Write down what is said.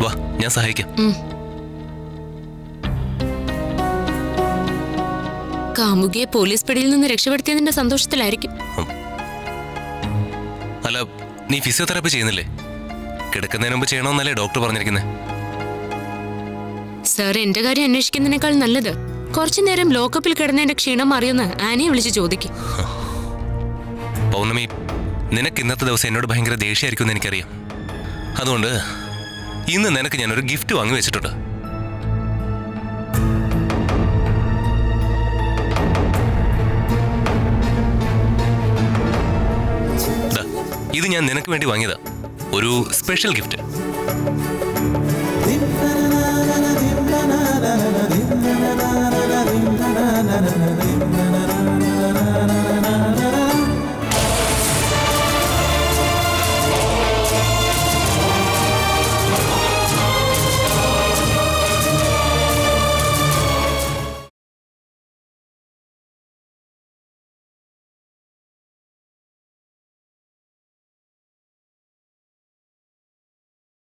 വാ ഞാൻ സഹായിക്കാം ഉം. കാമുകിയെ പോലീസ് പിടിയിൽ നിന്ന് രക്ഷപ്പെടുത്തിയതിന്റെ സന്തോഷത്തിലായിരിക്കും അല്ല നീ ഫിസിയോതെറാപ്പി ചെയ്യുന്നില്ലേ കിടക്കുന്നതിന് മുമ്പ് ചെയ്യണമെന്നല്ലേ ഡോക്ടർ പറഞ്ഞിരിക്കുന്നത് സാർ എന്റെ കാര്യം അന്വേഷിക്കുന്നതിനേക്കാൾ നല്ലത് കുറച്ചു നേരം ലോക്കപ്പിൽ കിടന്നതിന്റെ ക്ഷീണം അറിയുന്ന ആനയെ വിളിച്ച് ചോദിക്കും പൗർണമി നിനക്ക് ഇന്നത്തെ ദിവസം എന്നോട് ഭയങ്കര ദേഷ്യമായിരിക്കും എന്ന് എനിക്കറിയാം അതുകൊണ്ട് ഇന്ന് നിനക്ക് ഞാനൊരു ഗിഫ്റ്റ് വാങ്ങി വെച്ചിട്ടുണ്ട് ദാ, ഇത് ഞാൻ നിനക്ക് വേണ്ടി വാങ്ങിയതാ ഒരു സ്പെഷ്യൽ ഗിഫ്റ്റ്